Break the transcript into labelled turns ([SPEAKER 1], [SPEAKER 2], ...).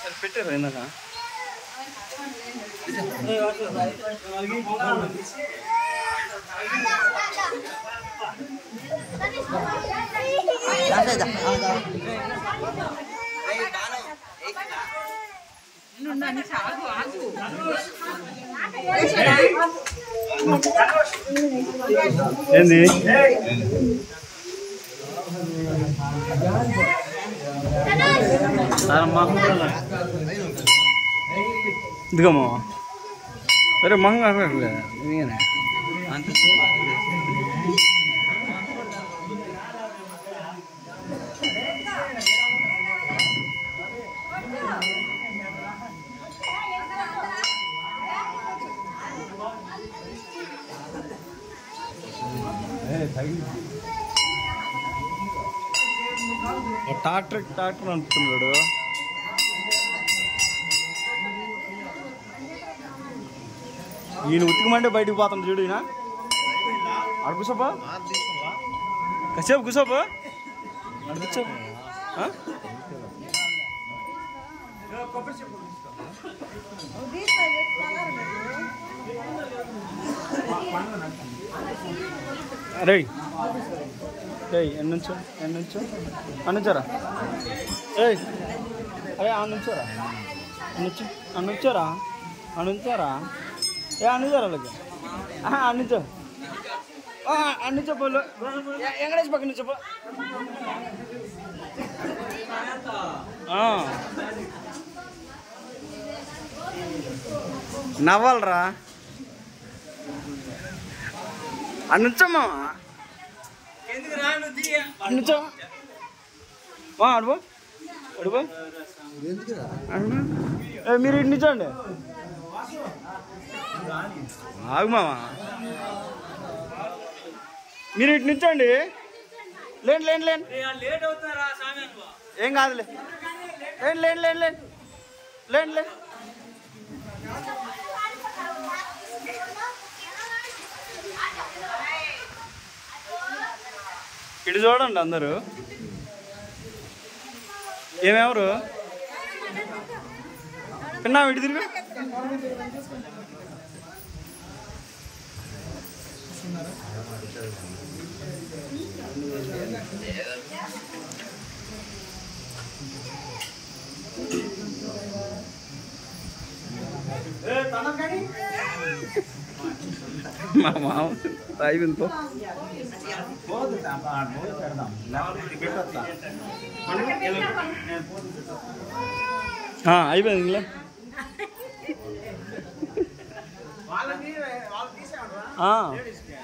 [SPEAKER 1] పెట్టారు ఇందాక ఏంది సారమ్మా ఇదిగమ్మా అరే మంగ ట్రాక్టర్ ట్రాక్టర్ అంటున్నాడు ఈయన ఉతికమంటే బయటికి పోతాం చూడు ఈయన అక్కడ కూర్చోపా కాసేపు కూర్చోపా అక్కడ కూర్చో ఆ? అరే ఏయ్ ఎన్ని నుంచో ఎన్ని నుంచో అనుంచారా ఏయ్ అరే ఆ నుంచోరా అనుంచు అనుంచారా అనుంచారా ఏ అనుంచారా అలాగే అనుంచో అనుంచో పోలు ఎంగడేసి పక్క నుంచి పో ఆ. నవ్వాలరా అనుంచమ్మా అనుచో వా అడుగు అడుగు ఏ మీరు ఇటు నిచ్చండి ఆగు మామ మీరు ఇటు నిచ్చండి లేండి లేండి లేండి ఏం కాదులే లేండి లేండి లేండి లేండి లేండి లేండి ఇటు చూడండి అందరూ ఏమెవరు పిన్నా ఇటు తిరుగు మా మామ తాగింతో అయిపోయింది ఇంట్లో ఆ.